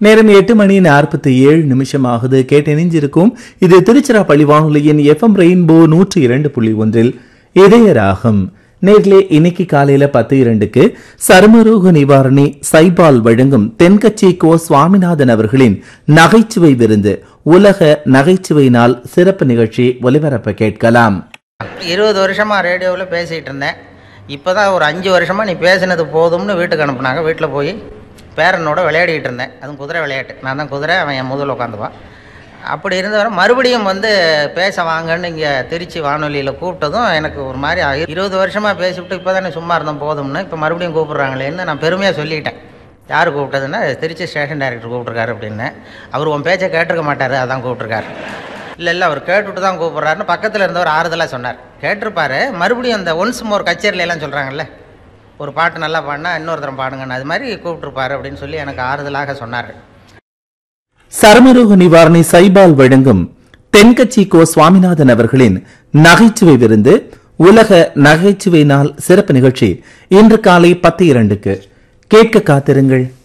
நேரம் எட்டு மணி நாற்பத்தி ஏழு நிமிஷம் ஆகுது கேட்டிணைஞ்சிருக்கும் இது திருச்சிராப்பள்ளி வானொலியின் எஃப்எம் ரெயின்போ நூற்றி இரண்டு புள்ளி ஒன்றில் இதய ராகம் நேர்களே இன்னைக்கு காலையில பத்து இரண்டுக்கு சருமரோக நிவாரணி சைபால் வழங்கும் தென்கட்சி கோ சுவாமிநாதன் அவர்களின் நகைச்சுவை விருந்து உலக நகைச்சுவை நாள் சிறப்பு நிகழ்ச்சி ஒலிபரப்ப கேட்கலாம் இருபது வருஷமாக ரேடியோவில் பேசிகிட்டு இருந்தேன் இப்போ தான் ஒரு அஞ்சு வருஷமாக நீ பேசினது போதும்னு வீட்டுக்கு அனுப்புனாங்க வீட்டில் போய் பேரனோட விளையாடிக்கிட்டு இருந்தேன் அதுவும் குதிரை விளையாட்டு நான் தான் குதிரை அவன் என் முதல்ல உட்காந்துவான் அப்படி இருந்தவரை மறுபடியும் வந்து பேச வாங்கன்னு இங்கே திருச்சி வானொலியில் கூப்பிட்டதும் எனக்கு ஒரு மாதிரி ஆகி- இருபது வருஷமாக பேசிவிட்டு இப்போ தானே சும்மா இருந்தோம் போதும்னு இப்போ மறுபடியும் கூப்பிட்றாங்களேன்னு நான் பெருமையாக சொல்லிக்கிட்டேன் யார் கூப்பிட்டதுன்னா திருச்சி ஸ்டேஷன் டைரக்டர் கூப்பிட்ருக்காரு அப்படின்னு அவர் உன் பேச்சை கேட்டிருக்க மாட்டார் அதான் கூப்பிட்ருக்காரு இல்லை இல்லை அவர் கேட்டுட்டு தான் கூப்பிட்றாருன்னு பக்கத்தில் இருந்தவர் ஆறுதலாக சொன்னார் கேட்டிருப்பாரு மறுபடியும் அந்த ஒன்ஸ் மோர் கச்சேரியில எல்லாம் சொல்கிறாங்கல்ல ஒரு பாட்டு நல்லா பாடினா இன்னொருத்தரம் பாடுங்கன்னு அது மாதிரி கூப்பிட்ருப்பாரு அப்படின்னு சொல்லி எனக்கு ஆறுதலாக சொன்னார் சருமரோக நிவாரணி சைபால் வழங்கும் தென்கட்சி கோ சுவாமிநாதன் அவர்களின் நகைச்சுவை விருந்து உலக நகைச்சுவை நாள் சிறப்பு நிகழ்ச்சி இன்று காலை பத்து இரண்டுக்கு கேட்க காத்திருங்கள்